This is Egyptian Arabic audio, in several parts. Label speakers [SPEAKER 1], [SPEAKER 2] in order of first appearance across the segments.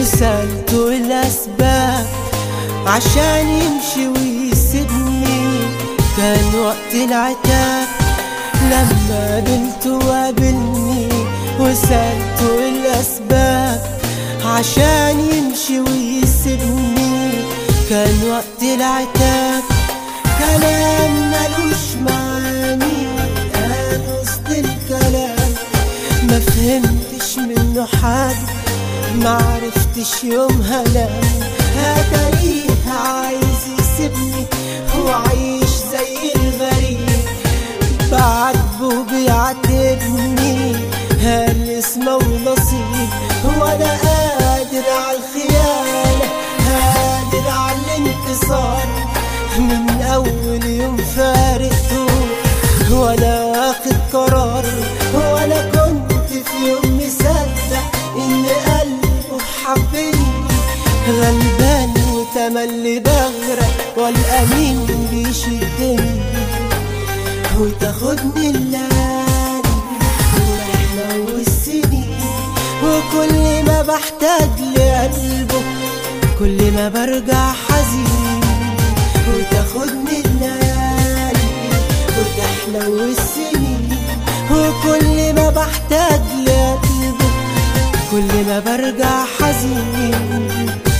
[SPEAKER 1] وسألته الأسباب عشان يمشي ويسيبني كان وقت العتاب لما قابلته وقابلني وسألته الأسباب عشان يمشي ويسيبني كان وقت العتاب كلام ملوش معاني قال وسط الكلام ما فهمتش منه حاجة معرفتش يومها نام هتاريه عايز يسيبني وعيش زي الغريب بعاتبه بيعاتبني هل اسمه ونصيب هو انا قادر على الخيانة قادر على الانتصار من اول يوم فارقته وانا واخد قرار وانا كنت في يوم مصدق ان قلبه حبني غلبان وتملي بغرق والامين بيشدني وتاخدني الليالي ورحلة والسنين وكل ما بحتاج لقلبه كل ما برجع حزين وتاخدني الليالي وتحلى والسنين وكل ما بحتاج لقلبه كل ما برجع حزين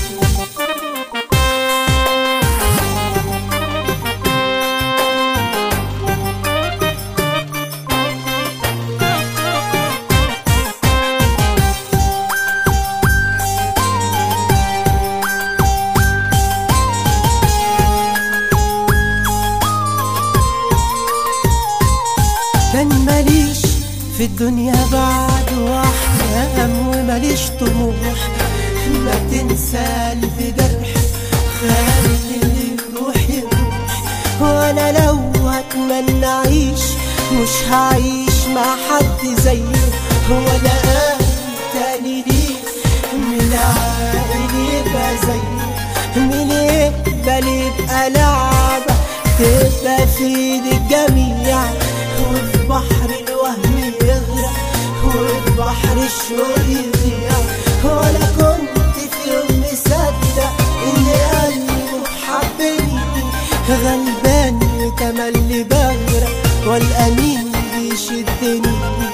[SPEAKER 1] كان ماليش في الدنيا بعد واحلام وماليش طموح ما تنسى الف جرح خلي اللي يروح يروح وانا لو اتمنى اعيش مش هعيش مع حد زيه ولا تاني ليه من العاقل يبقى زيه مين يقبل يبقى لعبة تبقى في ايد الجميع وفي بحر الوهم يغرق وفي بحر الشوق يضيع ولا كنت في يوم مصدق ان قلبه حبني غلبان وتملي بغرق والامين بيشدني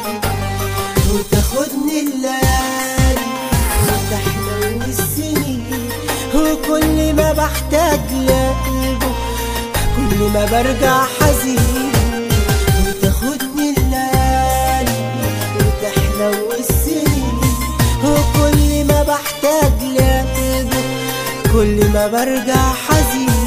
[SPEAKER 1] وتاخدني الليالي وتحلو السنين وكل ما بحتاج لقلبه كل ما برجع حزين وتاخدني الليالي وتحلو السنين وكل ما بحتاج لقلبه كل ما برجع حزين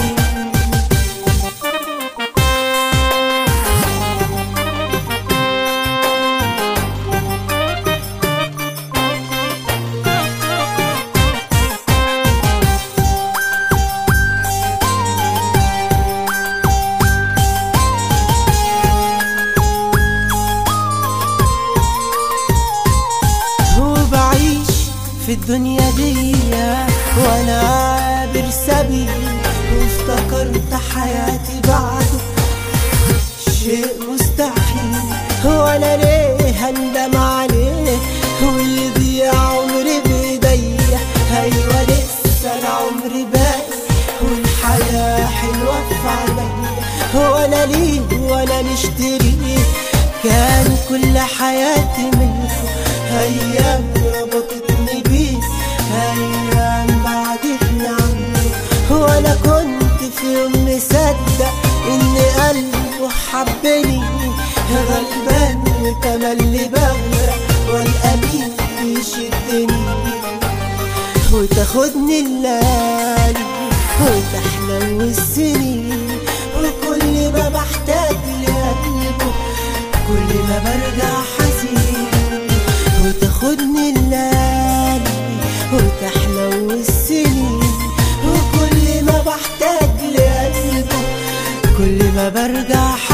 [SPEAKER 1] وبعيش في الدنيا دي وانا عابر سبيل وافتكرت حياتي بعده شيء مستحيل وانا ليه هندم عليه ويضيع عمري بايديا ايوه لسه انا عمري باقي والحياه حلوه في عينيا وانا ليه وانا مشتريه كان كل حياتي منكم ايام ربطتني بيه ايام بعدتني عنه وانا كنت في يوم مصدق ان قلبه حبني غلبان وتملي بغرق والامين بيشدني وتاخدني الليالي وتحلو السنين وكل ما بحتاج لقلبه كل ما برجع حزين وتاخدني الليالي وتحلو السنين وكل ما بحتاج لقلبه كل ما برجع